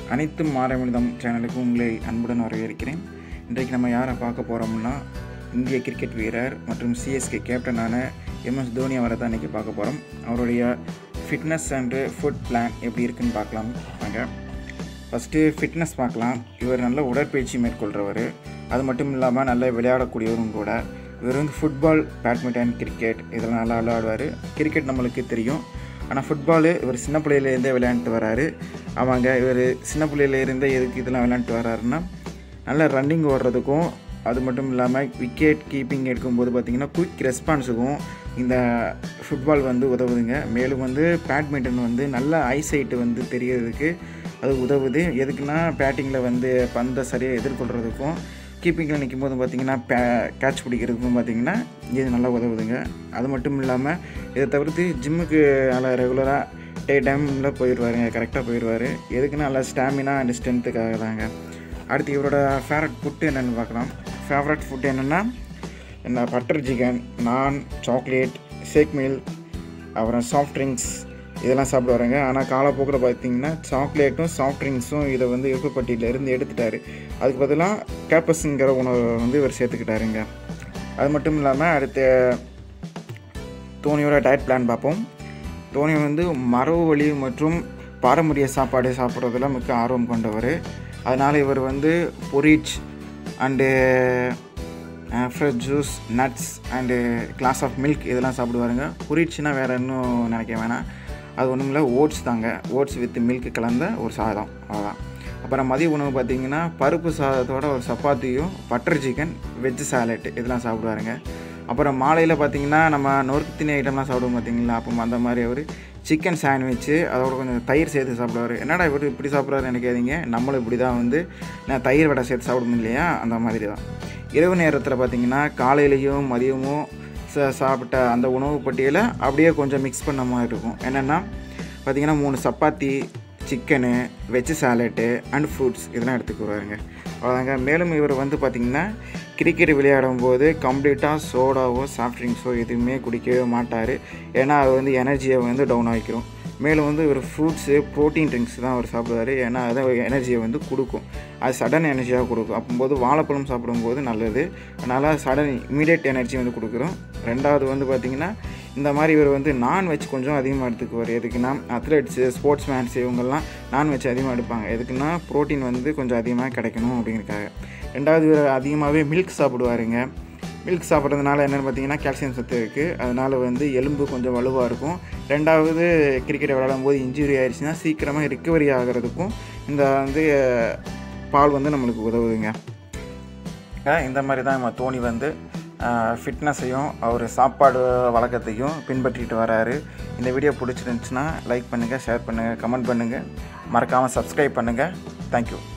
அனைத்து மாறமிதம் சேனலுக்கு உங்களை அன்புடன் வரவேற்கிறேன் இன்றைக்கு நம்ம யாரை பார்க்க போகிறோம்னா இந்திய கிரிக்கெட் வீரர் மற்றும் சிஎஸ்கே கேப்டனான எம்எஸ் தோனி அவரை தான் இன்றைக்கி பார்க்க போகிறோம் அவருடைய ஃபிட்னஸ் அண்டு ஃபுட் பிளான் எப்படி இருக்குன்னு பார்க்கலாம் வாங்க ஃபஸ்ட்டு ஃபிட்னஸ் பார்க்கலாம் இவர் நல்ல உடற்பயிற்சி மேற்கொள்கிறவர் அது மட்டும் இல்லாமல் நல்லா விளையாடக்கூடியவரும் கூட இவர் வந்து ஃபுட்பால் பேட்மிண்டன் கிரிக்கெட் இதெல்லாம் நல்லா விளையாடுவார் கிரிக்கெட் நம்மளுக்கு தெரியும் ஆனால் ஃபுட்பாலு இவர் சின்ன பிள்ளையிலேருந்தே விளையாண்டுட்டு வராரு ஆமாங்க இவர் சின்ன பிள்ளையிலேருந்தே எதுக்கு இதெல்லாம் விளையாண்டுட்டு வராருன்னா நல்லா ரன்னிங் ஓடுறதுக்கும் அது மட்டும் இல்லாமல் விக்கெட் கீப்பிங் எடுக்கும்போது பார்த்திங்கன்னா குயிக் ரெஸ்பான்ஸுக்கும் இந்த ஃபுட்பால் வந்து உதவுதுங்க மேலும் வந்து பேட்மிண்டன் வந்து நல்ல ஐசைட்டு வந்து தெரியறதுக்கு அது உதவுது எதுக்குன்னா பேட்டிங்கில் வந்து பந்தை சரியாக எதிர்கொள்கிறதுக்கும் கீப்பிங்கில் நிற்கும் போது பார்த்திங்கன்னா பே கேட்ச் பிடிக்கிறதுக்கும் பார்த்திங்கன்னா இது நல்லா உதவுதுங்க அது மட்டும் இல்லாமல் இதை தவிர்த்து ஜிம்முக்கு நல்லா ரெகுலராக டே டைமில் போயிடுவாருங்க கரெக்டாக போயிடுவார் எதுக்குன்னா நல்லா ஸ்டாமினா அண்ட் ஸ்ட்ரென்த்துக்காக தாங்க அடுத்து இவரோட ஃபேவரட் ஃபுட்டு என்னென்னு பார்க்கலாம் ஃபேவரட் ஃபுட் என்னென்னா என்ன butter chicken naan chocolate shake milk அப்புறம் சாஃப்ட் ட்ரிங்க்ஸ் இதெல்லாம் சாப்பிடுவாருங்க ஆனால் காலப்போக்கில் பார்த்தீங்கன்னா சாக்லேட்டும் சாஃப்ட் ட்ரிங்க்ஸும் இதை வந்து இருப்புப்பட்டியிலேருந்து எடுத்துட்டாரு அதுக்கு பதிலாக கேப்பஸுங்கிற உணவை வந்து இவர் சேர்த்துக்கிட்டாருங்க அது மட்டும் இல்லாமல் அடுத்த தோனியோட டயட் பிளான் பார்ப்போம் தோனி வந்து மரபு வழி மற்றும் பாரம்பரிய சாப்பாடு சாப்பிட்றதுல மிக்க ஆர்வம் கொண்டவர் அதனால் இவர் வந்து porridge and fresh juice nuts and glass of milk இதெல்லாம் சாப்பிடுவாருங்க பொரிச்சுனா வேறு இன்னும் நினைக்க வேணாம் அது ஒன்றும் இல்லை ஓட்ஸ் தாங்க ஓட்ஸ் வித் மில்க் கலந்த ஒரு சாதம் அவ்வளோதான் அப்புறம் மதிய உணவு பார்த்திங்கன்னா பருப்பு சாதத்தோட ஒரு சப்பாத்தியும் பட்டர் சிக்கன் வெஜ் சாலட் இதெல்லாம் சாப்பிடுவாருங்க அப்புறம் மாலையில் பார்த்திங்கன்னா நம்ம நொறுக்கு திணை ஐட்டம்லாம் சாப்பிடுவோம் பார்த்திங்களா அப்போ அந்த மாதிரி அவர் சிக்கன் சாண்ட்விச்சு அதோட கொஞ்சம் தயிர் சேர்த்து சாப்பிடுவார் என்னடா இவர் இப்படி சாப்பிட்றாரு நினைக்காதீங்க நம்மளும் இப்படி தான் வந்து நான் தயிர் வடை சேர்த்து சாப்பிடுவோம் இல்லையா அந்த மாதிரி தான் இரவு நேரத்தில் பார்த்திங்கன்னா காலையிலையும் மதியமும் ச சாப்பிட்ட அந்த உணவு பட்டியலை அப்படியே கொஞ்சம் மிக்ஸ் பண்ண மாதிரி இருக்கும் என்னென்னா பார்த்திங்கன்னா மூணு chapati chicken veg salad and fruits இதெல்லாம் எடுத்துக்குவாருங்க அவ்வளோதாங்க மேலும் இவர் வந்து பார்த்திங்கன்னா கிரிக்கெட் விளையாடும் போது கம்ப்ளீட்டாக சோடாவோ சாஃப்ட் ட்ரிங்க்ஸோ எதுவுமே குடிக்கவே மாட்டார் ஏன்னா அது வந்து எனர்ஜியை வந்து டவுன் ஆகிக்கிறோம் மேலும் வந்து ஒரு ஃப்ரூட்ஸு ப்ரோட்டீன் ட்ரிங்க்ஸ் தான் அவர் சாப்பிடுவார் ஏன்னா அது எனர்ஜியை வந்து கொடுக்கும் அது சடன் எனர்ஜியாக கொடுக்கும் அப்போது வாழைப்பழம் சாப்பிடும்போது நல்லது அதனால் சடன் இமீடியட் எனர்ஜி வந்து கொடுக்குறோம் ரெண்டாவது வந்து பார்த்திங்கன்னா இந்த மாதிரி இவர் வந்து நான்வெஜ் கொஞ்சம் அதிகமாக எடுத்துக்குவார் எதுக்குன்னா அத்லெட்ஸு ஸ்போர்ட்ஸ் மேன்ஸ் இவங்கெல்லாம் நான்வெஜ் அதிகமாக எடுப்பாங்க எதுக்குன்னா ப்ரோட்டீன் வந்து கொஞ்சம் அதிகமாக கிடைக்கணும் அப்படிங்கிறக்காக ரெண்டாவது இவர் அதிகமாகவே மில்க் சாப்பிடுவாருங்க மில்க் சாப்பிட்றதுனால என்னென்னு பார்த்தீங்கன்னா கால்சியம் சத்து இருக்குது அதனால் வந்து எலும்பு கொஞ்சம் வலுவாக இருக்கும் ரெண்டாவது கிரிக்கெட் விளையாடும் போது இன்ஜுரி ஆயிடுச்சுன்னா சீக்கிரமாக ரிக்கவரி ஆகிறதுக்கும் இந்த வந்து பால் வந்து நம்மளுக்கு உதவுதுங்க இந்த மாதிரி தான் நம்ம தோனி வந்து ஃபிட்னஸையும் அவர் சாப்பாடு வழக்கத்தையும் பின்பற்றிட்டு வராரு இந்த வீடியோ பிடிச்சிருந்துச்சுன்னா லைக் பண்ணுங்கள் ஷேர் பண்ணுங்கள் கமெண்ட் பண்ணுங்கள் மறக்காமல் சப்ஸ்கிரைப் பண்ணுங்கள் தேங்க்யூ